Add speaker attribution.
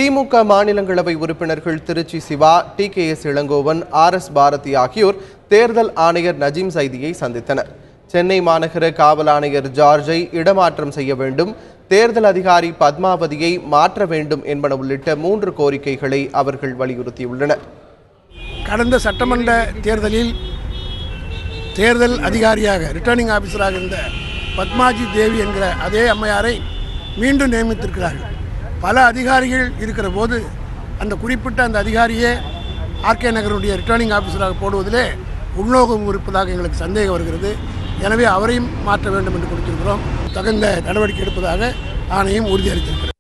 Speaker 1: திமுக மாநிலங்களவை உறுப்பினர்கள் Tiruchi Siva T K S Elangovan R S Bharathi ஆகியோர் தேர்தல் ஆணையர் நஜீம் சைதியை சந்தித்தனர் சென்னை மாநகர காவல் ஆணையர் ஜார்ஜை இடமாற்றம் செய்ய வேண்டும் தேர்தல் அதிகாரி பத்மாவதியை மாற்ற வேண்டும் என்பன உள்ளிட்ட மூன்று கோரிக்கைகளை அவர்கள் வலியுறுத்தியுள்ளனர்
Speaker 2: கடந்த சட்டமன்ற தேர்தலில் தேர்தல் அதிகாரியாக ரிட்டர்னிங் ஆஃபீஸராக இருந்த பத்மாஜி தேவி என்கிற அதே அம்மையாரை மீண்டும் நியமித்திருக்கிறார்கள் பல அதிகாரிகள் இருக்கிற போது அந்த குறிப்பிட்ட அந்த அதிகாரியே ஆர்கே நகருடைய ரிட்டர்னிங் ஆஃபீஸராக போடுவதிலே உள்நோக்கம் இருப்பதாக எங்களுக்கு சந்தேகம் வருகிறது எனவே அவரையும் மாற்ற வேண்டும் என்று கொடுத்திருக்கிறோம் தகுந்த நடவடிக்கை எடுப்பதாக ஆணையம் உறுதியளித்திருக்கிறது